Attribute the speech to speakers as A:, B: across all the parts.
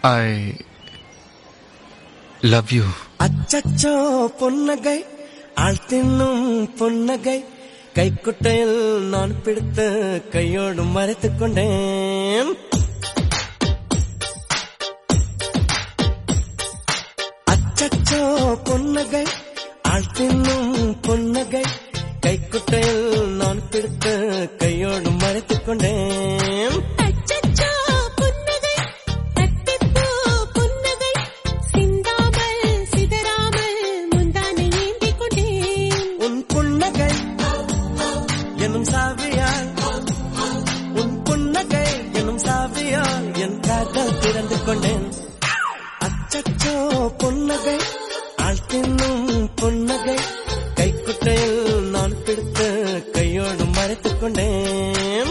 A: I love you
B: அச்சச்சோ பொன்னகை ஆள் தின்னும் பொன்னகை கைக்குட்டையில் நான் பிடித்து கையோடு மறைத்துக் கொண்டேன் அச்சச்சோ பொன்னகை ஆள் தின்னும் பொன்னகை கைக்குட்டையில் நான் பிடித்து கையோடு மறைத்துக் கொண்டேன்
C: அச்சச்சோ புன்னகை அத்திப்பூ புன்னகை சிந்தாமல் சிதறாமல் முந்தானை ஏந்திக் கொண்டேன்
B: உன் புன்னகை எனும் சாவியால் உன் புன்னகை எனும் சாவியால் என் காதல் திறந்து கொண்டேன் அச்சச்சோ புன்னகை ஆள் தின்னும் புன்னகை கைக்குட்டையில் நான் பிடித்து கையோடு மறைத்துக் கொண்டேன்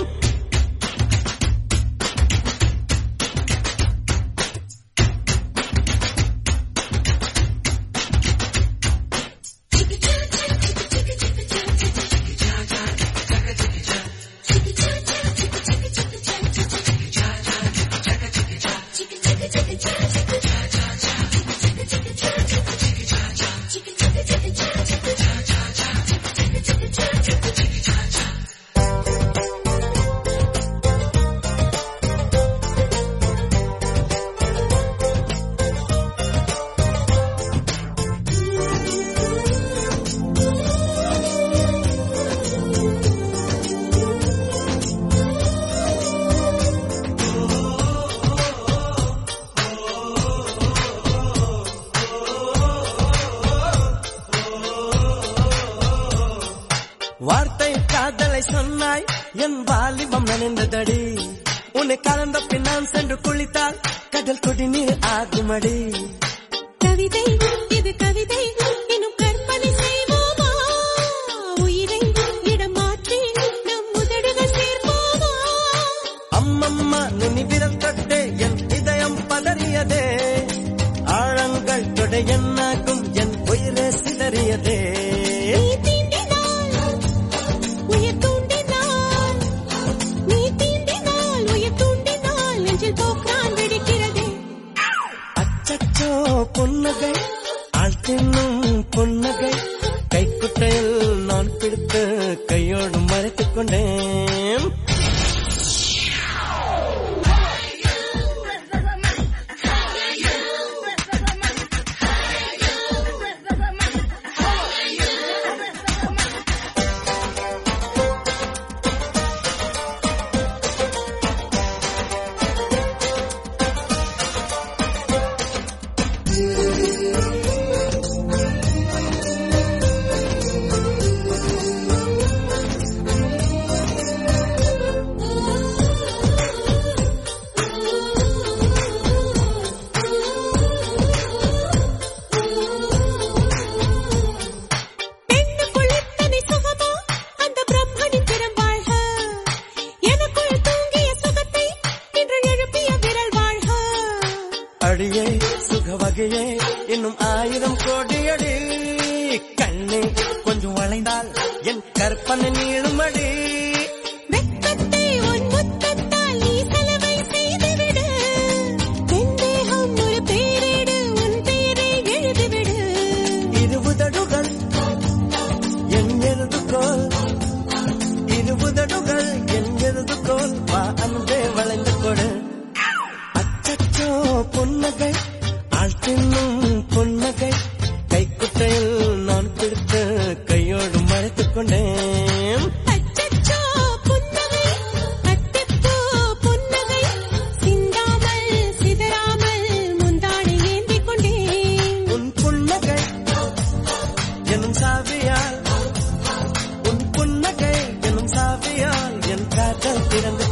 B: வார்த்தை காதலை சொன்னாய் என் வாலிபம் நனைந்ததடி உன்னை கலந்த பின் நான் சென்று குளித்தால் கடல் குடிநீர் ஆகுமடி
C: கவிதை இது கவிதை எனும் கற்பனை செய்வோமா உயிரை இடம் மாற்றி நம் உதடுகள் சேர்ப்போமா
B: அம்மம்மா நுனி விரல் தொட்டே என் இதயம் பதறியதே ஆழங்கள் தொட என்னாகும் என் உயிரே சிதறியதே
C: நீ தீண்டினால் உயிர் தூண்டினால் நீ தீண்டினால் உயிர் தூண்டினால் நெஞ்சில் போக்கான் வெடிக்கிறதே
B: அச்சச்சோ பொன்னகை ஆள் தின்னும் பொன்னகை கைக்குட்டையில் நான் பிடித்து கையோடு மறைத்துக் கொண்டேன்
C: பெண்ணுக்குள் இத்தனை சுகமா அந்த பிரம்மனின் திறம் வாழ்க எனக்குள் தூங்கிய சுகத்தை இன்று எழுப்பிய விரல் வாழ்க
B: அடியே சுக வகையே இன்னும் ஆயிரம் கோடி அடி கண்ணே கொஞ்சம் வளைந்தால் என் கற்பனை நீளுமடி
C: வெட்கத்தை உன் முத்தத்தால் நீ செலவை செய்துவிடு என் தேகம் ஒரு பேரேடு உன் பெயரை எழுதிவிடு
B: இருபுதடுகள் என் எழுதுகோல் இருபுதடுகள் என் எழுதுகோல் வா அன்பே வளைந்து கொடு அச்சச்சோ பொன்னகை ஆள் தின்னும் பொன்னகை கைக்குட்டையில் நான் பிடித்து கையோடு மறைத்துக் கொண்டேன்
C: அச்சச்சோ புன்னகை அத்திப்பூ புன்னகை சிந்தாமல் சிதறாமல் முந்தானை ஏந்திக் கொண்டேன்
B: உன் புன்னகை எனும் சாவியால் உன் புன்னகை எனும் சாவியால் என் காதல் திறந்து